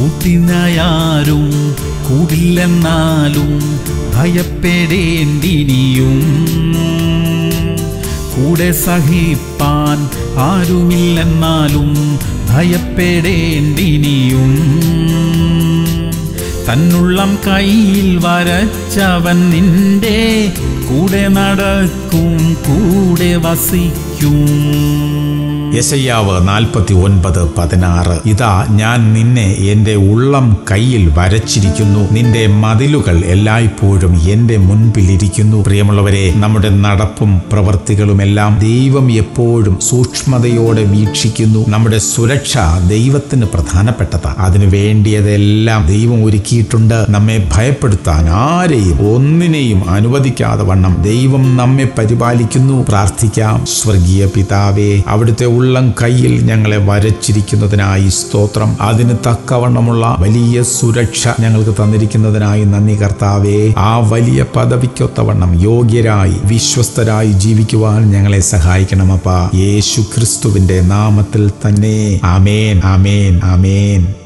കൂട്ടിനായാരും കൂടില്ലെന്നാലും ഭയപ്പെടേണ്ടിനിയും കൂടെ സഹിപ്പാൻ ആരുമില്ലെന്നാലും ഭയപ്പെടേണ്ടിനിയും തന്നുള്ളം കയ്യിൽ വരച്ചവൻ നിന്റെ കൂടെ നടക്കും കൂടെ വസിക്കും യശയ്യാവ് നാൽപ്പത്തി ഒൻപത് പതിനാറ് ഇതാ ഞാൻ നിന്നെ എൻ്റെ ഉള്ളം കയ്യിൽ വരച്ചിരിക്കുന്നു നിന്റെ മതിലുകൾ എല്ലായ്പ്പോഴും എൻ്റെ മുൻപിലിരിക്കുന്നു പ്രിയമുള്ളവരെ നമ്മുടെ നടപ്പും പ്രവർത്തികളുമെല്ലാം ദൈവം എപ്പോഴും സൂക്ഷ്മതയോടെ വീക്ഷിക്കുന്നു നമ്മുടെ സുരക്ഷ ദൈവത്തിന് പ്രധാനപ്പെട്ടതാണ് അതിനു വേണ്ടിയതെല്ലാം ദൈവം ഒരുക്കിയിട്ടുണ്ട് നമ്മെ ഭയപ്പെടുത്താൻ ആരെയും ഒന്നിനെയും അനുവദിക്കാതെ വണ്ണം ദൈവം നമ്മെ പരിപാലിക്കുന്നു പ്രാർത്ഥിക്കാം സ്വർഗീയ പിതാവേ അവിടുത്തെ ഉള്ളം കയ്യിൽ ഞങ്ങളെ വരച്ചിരിക്കുന്നതിനായി സ്തോത്രം അതിന് തക്കവണ്ണമുള്ള വലിയ സുരക്ഷ ഞങ്ങൾക്ക് തന്നിരിക്കുന്നതിനായി നന്ദി കർത്താവേ ആ വലിയ പദവിക്കൊത്തവണ്ണം യോഗ്യരായി വിശ്വസ്തരായി ജീവിക്കുവാൻ ഞങ്ങളെ സഹായിക്കണമപ്പ യേശു ക്രിസ്തുവിന്റെ നാമത്തിൽ തന്നെ ആമേൻ ആമേൻ ആമേൻ